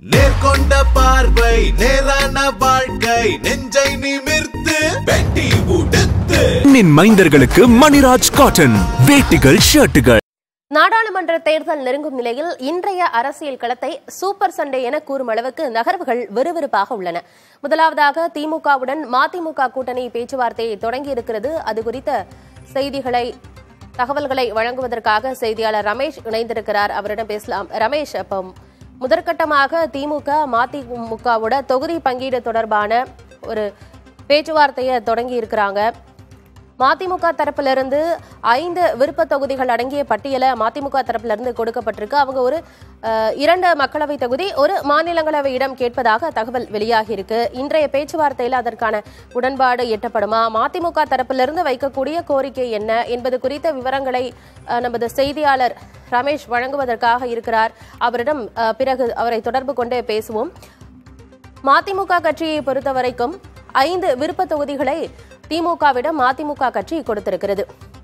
நேர்கொண்ட பார்வை நேரான வாழ்க்கை நெஞ்சை நிமிர்த்து வெட்டி உடுத்து நின் மைந்தர்களுக்கு மணிராஜ் காட்டன் வேட்டிகள் ஷர்ட்டுகள் நாடாளுமன்ற தேர்தல் நெருங்கும் நிலையில் இன்றைய அரசியல் களத்தை சூப்பர் சண்டே என கூறும் அளவுக்கு நகர்வுகள் விறுவிறுப்பாக உள்ளன முதலாவதாக திமுகவுடன் மதிமுக கூட்டணி பேச்சுவார்த்தையை தொடங்கியிருக்கிறது அது குறித்த செய்திகளை தகவல்களை வழங்குவதற்காக செய்தியாளர் ரமேஷ் இணைந்திருக்கிறார் அவரிடம் பேசலாம் ரமேஷ் அப்போ முதற்கட்டமாக திமுக மதிமுகவோட தொகுதி பங்கீடு தொடர்பான ஒரு பேச்சுவார்த்தையை தொடங்கி இருக்கிறாங்க மதிமுக தரப்பிலிருந்து ஐந்து விருப்ப தொகுதிகள் அடங்கிய பட்டியலை மதிமுக தரப்பிலிருந்து கொடுக்கப்பட்டிருக்கு அவங்க ஒரு அஹ், இரண்டு மக்களவை தொகுதி ஒரு மாநிலங்களவை இடம் கேட்பதாக தகவல் வெளியாகி இருக்கு இன்றைய பேச்சுவார்த்தையில் அதற்கான உடன்பாடு எட்டப்படுமா மதிமுக தரப்பிலிருந்து வைக்கக்கூடிய கோரிக்கை என்ன என்பது குறித்த விவரங்களை அஹ், நமது செய்தியாளர் ரமேஷ் வழங்குவதற்காக இருக்கிறார் அவரிடம் அஹ், பிறகு அவரை தொடர்பு கொண்டு பேசுவோம் மதிமுக கட்சியை பொறுத்தவரைக்கும் ஐந்து விருப்ப தொகுதிகளை திமுகவிடம் மதிமுக கட்சி கொடுத்திருக்கிறது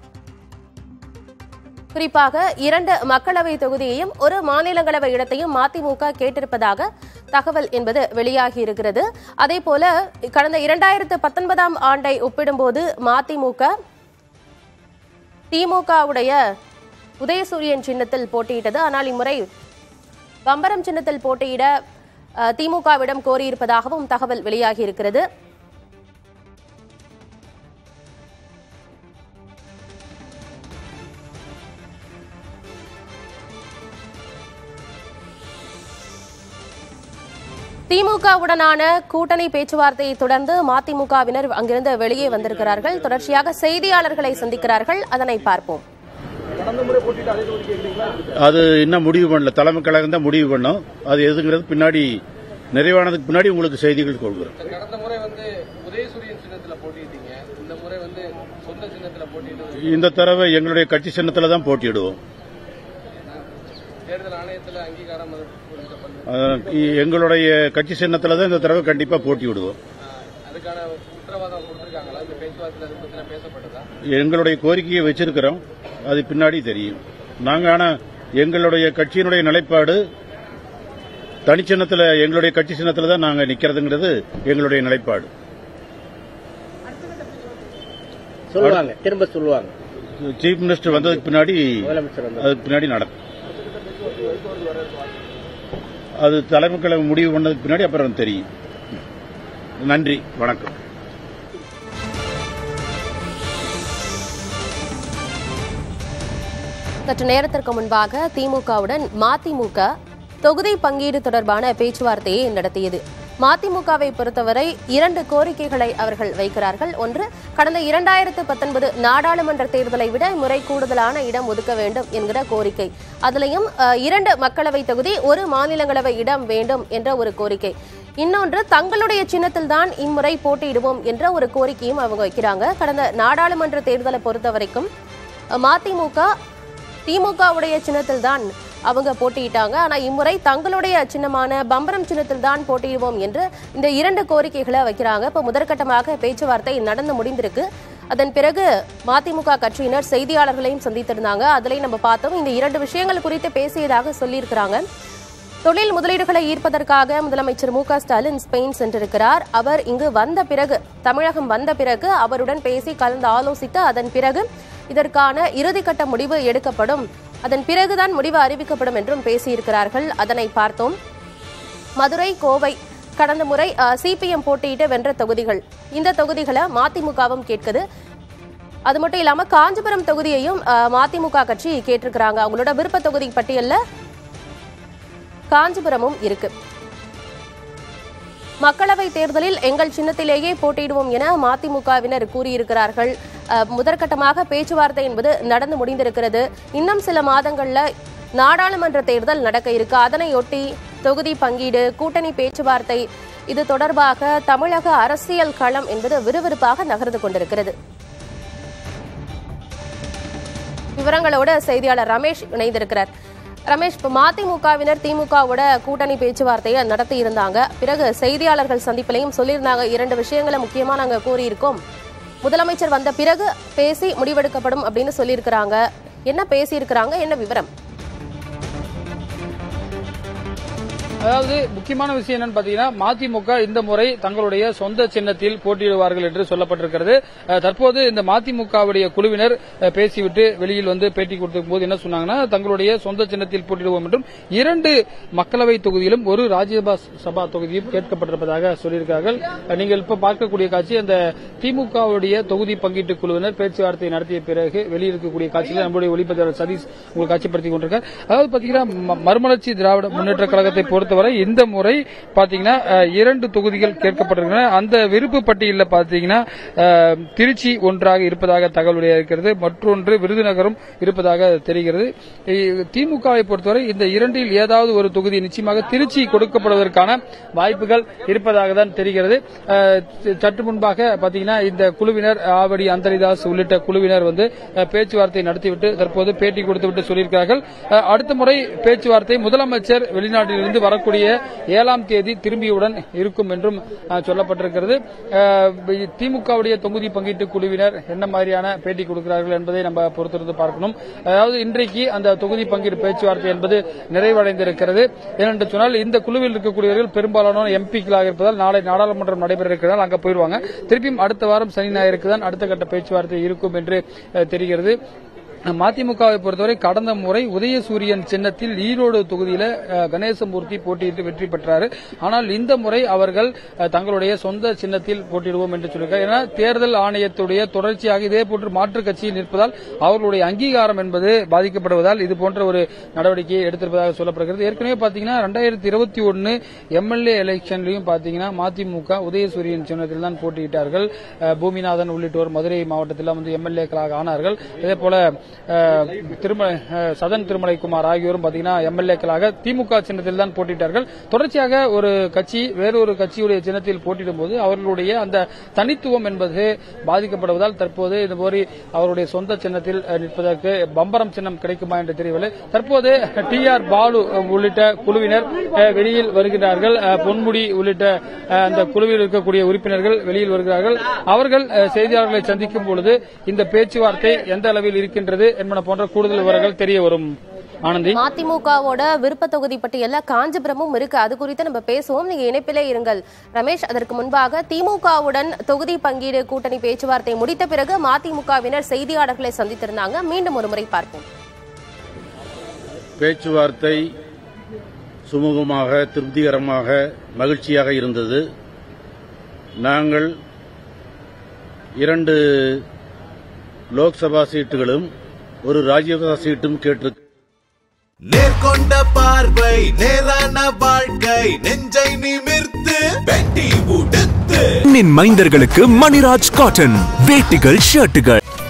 குறிப்பாக இரண்டு மக்களவை தொகுதியையும் ஒரு மாநிலங்களவை இடத்தையும் மதிமுக கேட்டிருப்பதாக தகவல் என்பது வெளியாகி இருக்கிறது அதே போல கடந்த இரண்டாயிரத்து பத்தொன்பதாம் ஆண்டை ஒப்பிடும்போது மதிமுக திமுகவுடைய உதயசூரியன் சின்னத்தில் போட்டியிட்டது ஆனால் இம்முறை பம்பரம் சின்னத்தில் போட்டியிட அஹ், திமுகவிடம் கோரியிருப்பதாகவும் தகவல் வெளியாகி இருக்கிறது திமுகவுடனான கூட்டணி பேச்சுவார்த்தையை தொடர்ந்து மதிமுகவினர் அங்கிருந்து வெளியே வந்திருக்கிறார்கள் தொடர்ச்சியாக செய்தியாளர்களை சந்திக்கிறார்கள் அதனை பார்ப்போம் அது இன்னும் முடிவு பண்ணல தலைமை கழகம் தான் முடிவு பண்ணோம் அது எதுங்கிறது பின்னாடி நிறைவானதுக்கு பின்னாடி உங்களுக்கு செய்திகள் கொள்கிறோம் கடந்த முறை வந்து உதயசூரியன் சின்னத்துல போட்டிட்டீங்க இந்த முறை வந்து சொந்த சின்னத்துல போட்டிட்டு இந்த தடவை எங்களுடைய கட்சி சின்னத்தில் தான் போட்டியிடுவோம் தேர்தல் ஆணையத்துல அங்கீகாரம் அது கொடுக்கப்பட்டது. அஹ் இ- எங்களுடைய கட்சி சின்னத்தில் தான் இந்த தடவை கண்டிப்பாக போட்டியிடுவோம் அதுக்கான உத்தரவாதம் கொடுத்திருக்காங்களா இந்த பேச்சுவார்த்தையில அதை பத்தின பேசப்பட்டதா எங்களுடைய கோரிக்கையை வச்சிருக்கிறோம் அது பின்னாடி தெரியும் நாங்க ஆனா எங்களுடைய கட்சியினுடைய நிலைப்பாடு தனிச்சின்னத்தில் எங்களுடைய கட்சி சின்னத்தில் தான் நாங்கள் நிக்கிறதுங்கிறது எங்களுடைய நிலைப்பாடு சொல்லுவாங்க திரும்ப சொல்லுவாங்க சீஃப் மினிஸ்டர் வந்ததுக்கு பின்னாடி முதலமைச்சர் வந்து அதுக்கு பின்னாடி நடக்கும் அது தலைமை கழகம் முடிவு பண்ணதுக்கு பின்னாடி அப்புறம் தெரியும் நன்றி வணக்கம் சற்று நேரத்திற்கு முன்பாக திமுகவுடன் மதிமுக தொகுதி பங்கீடு தொடர்பான பேச்சுவார்த்தையை நடத்தியது மதிமுகவை பொறுத்தவரை இரண்டு கோரிக்கைகளை அவர்கள் வைக்கிறார்கள் ஒன்று கடந்த இரண்டாயிரத்து பத்தொன்பது நாடாளுமன்ற தேர்தலை விட முறை கூடுதலான இடம் ஒதுக்க வேண்டும் என்கிற கோரிக்கை அதிலையும் அஹ், இரண்டு மக்களவை தொகுதி ஒரு மாநிலங்களவை இடம் வேண்டும் என்ற ஒரு கோரிக்கை இன்னொன்று தங்களுடைய சின்னத்தில் தான் இம்முறை போட்டியிடுவோம் என்ற ஒரு கோரிக்கையும் அவங்க வைக்கிறாங்க கடந்த நாடாளுமன்ற தேர்தலை பொறுத்தவரைக்கும் அஹ், மதிமுக திமுகவுடைய சின்னத்தில் தான் அவங்க போட்டியிட்டாங்க ஆனா இம்முறை தங்களுடைய சின்னமான பம்பரம் சின்னத்தில் தான் போட்டியிடுவோம் என்று இந்த இரண்டு கோரிக்கைகளை வைக்கிறாங்க இப்ப முதற்கட்டமாக பேச்சுவார்த்தை நடந்து முடிந்திருக்கு அதன் பிறகு மதிமுக கட்சியினர் செய்தியாளர்களையும் சந்தித்திருந்தாங்க அதுலயும் நம்ம பார்த்தோம் இந்த இரண்டு விஷயங்கள் குறித்து பேசியதாக சொல்லியிருக்கிறாங்க தொழில் முதலீடுகளை ஈர்ப்பதற்காக முதலமைச்சர் மு க ஸ்டாலின் ஸ்பெயின் சென்றிருக்கிறார் அவர் இங்கு வந்த பிறகு தமிழகம் வந்த பிறகு அவருடன் பேசி கலந்து ஆலோசித்து அதன் பிறகு இதற்கான இறுதிக்கட்ட முடிவு எடுக்கப்படும் அதன் பிறகுதான் முடிவு அறிவிக்கப்படும் என்றும் பேசியிருக்கிறார்கள் அதனை பார்த்தோம் மதுரை கோவை கடந்த முறை சிபிஎம் போட்டியிட்டு வென்ற தொகுதிகள் இந்த தொகுதிகளை மதிமுகவும் கேட்குது அது மட்டும் இல்லாம காஞ்சிபுரம் தொகுதியையும் அஹ், மதிமுக கட்சி கேட்டிருக்கிறாங்க அவங்களோட விருப்ப தொகுதி பட்டியல்ல காஞ்சிபுரமும் இருக்கு மக்களவை தேர்தலில் எங்கள் சின்னத்திலேயே போட்டியிடுவோம் என மதிமுகவினர் கூறியிருக்கிறார்கள் அஹ், முதற்கட்டமாக பேச்சுவார்த்தை என்பது நடந்து முடிந்திருக்கிறது இன்னும் சில மாதங்கள்ல நாடாளுமன்ற தேர்தல் நடக்க இருக்கு அதனையொட்டி தொகுதி பங்கீடு கூட்டணி பேச்சுவார்த்தை இது தொடர்பாக தமிழக அரசியல் களம் என்பது விறுவிறுப்பாக நகர்ந்து கொண்டிருக்கிறது விவரங்களோட செய்தியாளர் ரமேஷ் இணைந்திருக்கிறார் ரமேஷ் இப்போ மதிமுகவினர் திமுகவோட கூட்டணி பேச்சுவார்த்தையை நடத்தி இருந்தாங்க பிறகு செய்தியாளர்கள் சந்திப்பிலையும் சொல்லியிருந்தாங்க இரண்டு விஷயங்களை முக்கியமா நாங்க கூறியிருக்கோம் முதலமைச்சர் வந்த பிறகு பேசி முடிவெடுக்கப்படும் அப்படின்னு சொல்லியிருக்கிறாங்க என்ன பேசியிருக்கிறாங்க என்ன விவரம் அதாவது முக்கியமான விஷயம் என்னன்னு பாத்தீங்கன்னா மதிமுக இந்த முறை தங்களுடைய சொந்த சின்னத்தில் போட்டியிடுவார்கள் என்று சொல்லப்பட்டிருக்கிறது அஹ், தற்போது இந்த மதிமுகவுடைய குழுவினர் அஹ், பேசிவிட்டு வெளியில் வந்து பேட்டி கொடுத்திருக்கும் போது என்ன சொன்னாங்கன்னா தங்களுடைய சொந்த சின்னத்தில் போட்டியிடுவோம் என்றும் இரண்டு மக்களவை தொகுதியிலும் ஒரு ராஜ்யசபா சபா தொகுதியும் கேட்கப்பட்டிருப்பதாக சொல்லியிருக்கார்கள் அஹ், நீங்கள் இப்ப பார்க்கக்கூடிய காட்சி அந்த திமுகவுடைய தொகுதி பங்கீட்டு குழுவினர் பேச்சுவார்த்தை நடத்திய பிறகு வெளியிருக்கக்கூடிய காட்சியில் நம்முடைய ஒளிப்பதிவாளர் சதீஷ் உங்களுக்கு காட்சிப்படுத்திக் கொண்டிருக்கார் அதாவது பாத்தீங்கன்னா ம- மறுமலர்ச்சி திராவிட முன்னேற்ற கழகத்தை பொறுத்தவரை இந்த முறை பாத்தீங்கன்னா அஹ், இரண்டு தொகுதிகள் கேட்கப்பட்டிருக்கின்றன அந்த விருப்பு பட்டியலில் பாத்தீங்கன்னா அஹ், திருச்சி ஒன்றாக இருப்பதாக தகவல் வெளியாகிறது மற்றொன்று விருதுநகரும் இருப்பதாக தெரிகிறது இ- திமுகவை பொறுத்தவரை இந்த இரண்டில் ஏதாவது ஒரு தொகுதி நிச்சயமாக திருச்சி கொடுக்கப்படுவதற்கான வாய்ப்புகள் இருப்பதாக தான் தெரிகிறது அஹ், ச- சற்று முன்பாக பாத்தீங்கன்னா இந்த குழுவினர் ஆவடி அந்தரிதாஸ் உள்ளிட்ட குழுவினர் வந்து அஹ், பேச்சுவார்த்தை நடத்திவிட்டு தற்போது பேட்டி கொடுத்துவிட்டு சொல்லியிருக்கிறார்கள் அஹ், அடுத்த முறை பேச்சுவார்த்தை முதலமைச்சர் வெளிநாட்டிலிருந்து வரக்கூடிய ஏழாம் தேதி திரும்பியவுடன் இருக்கும் என்றும் அஹ், சொல்லப்பட்டிருக்கிறது அஹ், திமுகவுடைய தொகுதி பங்கீட்டு குழுவினர் என்ன மாதிரியான பேட்டி கொடுக்கிறார்கள் என்பதை நம்ம பொறுத்திருந்து பார்க்கணும் அதாவது இன்றைக்கு அந்த தொகுதி பங்கீடு பேச்சுவார்த்தை என்பது நிறைவடைந்திருக்கிறது ஏனென்று சொன்னால் இந்த குழுவில் இருக்கக்கூடியவர்கள் பெரும்பாலான எம்பிக்களாக இருப்பதால் நாளை நாடாளுமன்றம் நடைபெற இருக்கிறதால் அங்க போயிருவாங்க திருப்பியும் அடுத்த வாரம் சனி ஞாயிற்கு தான் அடுத்த கட்ட பேச்சுவார்த்தை இருக்கும் என்று அஹ், தெரிகிறது மதிமுகவை பொறுத்தவரை கடந்த முறை உதயசூரியன் சின்னத்தில் ஈரோடு தொகுதியில அஹ், கணேசமூர்த்தி போட்டியிட்டு வெற்றி பெற்றார் ஆனால் இந்த முறை அவர்கள் அஹ், தங்களுடைய சொந்த சின்னத்தில் போட்டியிடுவோம் என்று சொல்லியிருக்காங்க ஏன்னா தேர்தல் ஆணையத்துடைய தொடர்ச்சியாக இதே போன்று மாற்றுக் கட்சியில் நிற்பதால் அவர்களுடைய அங்கீகாரம் என்பது பாதிக்கப்படுவதால் இது போன்ற ஒரு நடவடிக்கையை எடுத்திருப்பதாக சொல்லப்படுகிறது ஏற்கனவே பாத்தீங்கன்னா ரெண்டாயிரத்தி இருபத்தி ஒன்னு எம்எல்ஏ எலெக்ஷன்லயும் பாத்தீங்கன்னா மதிமுக உதயசூரியன் சின்னத்தில் தான் போட்டியிட்டார்கள் அஹ், பூமிநாதன் உள்ளிட்டோர் மதுரை மாவட்டத்தில் வந்து எம்எல்ஏக்களாக ஆனார்கள் இதே போல அஹ், திருமலை அஹ், சதன் திருமலைக்குமார் ஆகியோரும் பாத்தீங்கன்னா எம்எல்ஏக்களாக திமுக சின்னத்தில் தான் போட்டியிட்டார்கள் தொடர்ச்சியாக ஒரு கட்சி வேறொரு கட்சியுடைய சின்னத்தில் போட்டியிடும் போது அவர்களுடைய அந்த தனித்துவம் என்பது பாதிக்கப்படுவதால் தற்போது இந்த மாதிரி அவருடைய சொந்த சின்னத்தில் அஹ், நிற்பதற்கு பம்பரம் சின்னம் கிடைக்குமா என்று தெரியவில்லை தற்போது டி ஆர் பாலு அஹ், உள்ளிட்ட குழுவினர் அஹ், வெளியில் வருகிறார்கள் அஹ், பொன்முடி உள்ளிட்ட அஹ், அந்த குழுவில் இருக்கக்கூடிய உறுப்பினர்கள் வெளியில் வருகிறார்கள் அவர்கள் அஹ், செய்தியாளர்களை சந்திக்கும் பொழுது இந்த பேச்சுவார்த்தை எந்த அளவில் இருக்கின்றது என்பன போன்ற கூடுதல் விவரங்கள் தெரிய வரும் ஆனந்தி மதிமுகவோட விருப்ப தொகுதி பட்டியல்ல காஞ்சிபுரமும் இருக்கு அது குறித்து நம்ம பேசுவோம் நீங்க இணைப்பிலே இருங்கள் ரமேஷ் அதற்கு முன்பாக திமுகவுடன் தொகுதி பங்கீடு கூட்டணி பேச்சுவார்த்தை முடித்த பிறகு மதிமுகவினர் செய்தியாளர்களை சந்தித்திருந்தாங்க மீண்டும் ஒரு முறை பார்ப்போம் பேச்சுவார்த்தை சுமூகமாக திருப்திகரமாக மகிழ்ச்சியாக இருந்தது நாங்கள் இரண்டு லோக்சபா சீட்டுகளும் ஒரு ராஜ்யசபா சீட்டும் கேட்டு நேர்கொண்ட பார்வை நேரான வாழ்க்கை நெஞ்சை நிமிர்த்து வெட்டி உடுத்து பெண்ணின் மைந்தர்களுக்கு மணிராஜ் காட்டன் வேட்டிகள் ஷர்ட்டுகள்